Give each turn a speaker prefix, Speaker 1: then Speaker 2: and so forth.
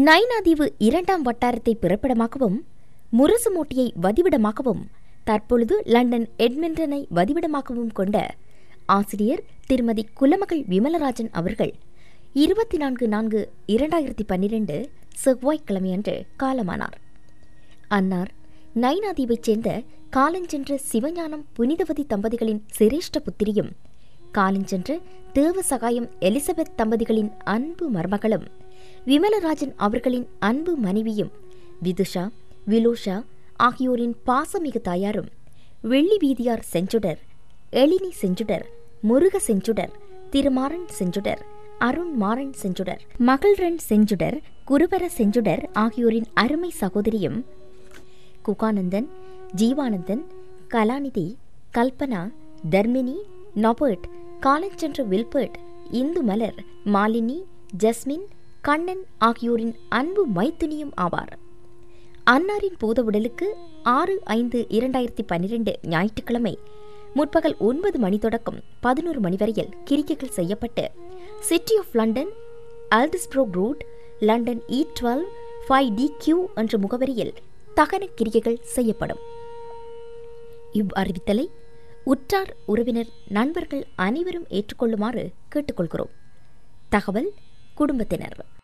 Speaker 1: நைனாதீவு இரண்டாம் வட்டாரத்தை பிறப்பிடமாகவும் முரசுமூட்டியை வதிவிடமாகவும் தற்பொழுது லண்டன் எட்மிண்டனை வதிவிடமாகவும் கொண்ட ஆசிரியர் திருமதி குலமகள் விமலராஜன் அவர்கள் இருபத்தி நான்கு நான்கு இரண்டாயிரத்தி பன்னிரண்டு செவ்வாய்க்கிழமையன்று காலமானார் அன்னார் நைனாதீவைச் சேர்ந்த காலஞ்சென்ற சிவஞானம் புனிதவதி தம்பதிகளின் சிரேஷ்ட புத்திரியும் காலஞ்சென்ற தேவசகாயம் எலிசபெத் தம்பதிகளின் அன்பு மருமகளும் விமலராஜன் அவர்களின் அன்பு மனைவியும் விதுஷா விலோஷா ஆகியோரின் பாசமிகு தாயாரும் வெள்ளி வீதியார் செஞ்சுடர் எழினி செஞ்சுடர் முருக செஞ்சுடர் திருமாறன் செஞ்சுடர் அருண் மாறன் செஞ்சுடர் மகள்ரன் செஞ்சுடர் குருவர செஞ்சுடர் ஆகியோரின் அருமை சகோதரியும் குகானந்தன் ஜீவானந்தன் கலாநிதி கல்பனா தர்மினி நொபர்ட் காலஞ்சென்ற வில்பர்ட் இந்து மலர் மாலினி ஜஸ்மின் கண்ணன் ஆகியோரின் அன்பு மைத்துனியும் ஆவார் அன்னாரின் பூத உடலுக்கு ஆறு ஐந்து இரண்டாயிரத்தி பன்னிரண்டு ஞாயிற்றுக்கிழமை முற்பகல் ஒன்பது மணி தொடக்கம் பதினோரு மணி வரையில் கிரிக்கைகள் செய்யப்பட்டு City of London Aldersbrook road London E twelve five D Q என்ற முகவரியில் தகன கிரிகைகள் செய்யப்படும் இவ் அறிவித்தலை உற்றார் உறவினர் நண்பர்கள் அனைவரும் ஏற்றுக்கொள்ளுமாறு கேட்டுக்கொள்கிறோம் தகவல் குடும்பத்தினர்